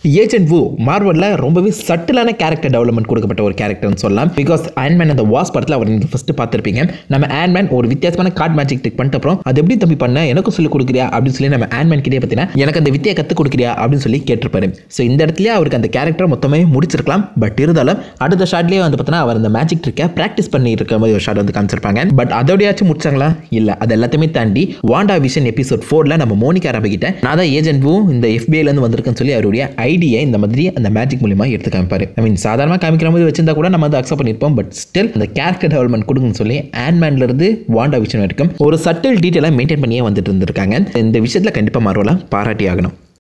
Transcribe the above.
agent வு மார்வலில் ரொம்பவே சட்டிலான character development கொடுக்கப்பட்ட ஒரு கேரக்டர்னு சொல்லலாம் பிகாஸ் ஆண்ட்மேன் அந்த வாஸ் படத்தில் அவர் நீங்கள் ஃபஸ்ட்டு பார்த்துருப்பீங்க நம்ம ஆண்ட்மேன் ஒரு வித்தியாசமான கார்ட் மேஜிக் ட்ரிக் பண்ணிட்ட அப்புறம் அது எப்படி தம்பி பண்ண எனக்கும் சொல்லி கொடுக்குறியா அப்படின்னு சொல்லி நம்ம ஆண்ட்மேன் கிட்டே பார்த்தீங்கன்னா எனக்கு அந்த வித்தியை கற்றுக் கொடுக்குறியா அப்படின்னு சொல்லி கேட்டிருப்பாரு ஸோ இந்த இடத்துல அவருக்கு அந்த கேரக்டர் மொத்தமே முடிச்சிருக்கலாம் பட் இருந்தாலும் அடுத்த ஷாட்லேயே வந்து பார்த்தீங்கன்னா அவர் அந்த மேஜிக் ட்ரிக்கை ப்ராக்டிஸ் பண்ணி இருக்க மாதிரி ஒரு ஷாட் வந்து காமிச்சிருப்பாங்க பட் அதோடயாச்சும் முடிச்சாங்களா இல்லை அது எல்லாத்தையுமே தாண்டி வாண்டா விஷன் எபிசோட் ஃபோரில் நம்ம மோனிகா ராமகிட்ட நான் தான் ஏஜென்ட் வும் இந்த எஃபிஐலேருந்து வந்திருக்கேன்னு சொல்லி அவருடைய ஐடியை இந்த மாதிரி அந்த மேஜிக் மூலியமா எடுத்து காமிப்பாரு ஐ மீன் சாதாரணமாக காமிக்கிற மாதிரி வச்சிருந்தா கூட நம்ம வந்து அக்செப்ட் பண்ணியிருப்போம் பட் ஸ்டில் அந்த கேரக்டர் டெவலப்மெண்ட் கொடுங்கன்னு சொல்லி ஆண்ட்மேன்ல இருந்து வாண்டா விஷன் வரைக்கும் ஒரு சட்டில் டீட்டெயிலாக மெயின்டைன் பண்ணியே வந்துட்டு இருந்திருக்காங்க இந்த விஷயத்தில் கண்டிப்பாக மாறுவலாம் பாராட்டி ஆகணும்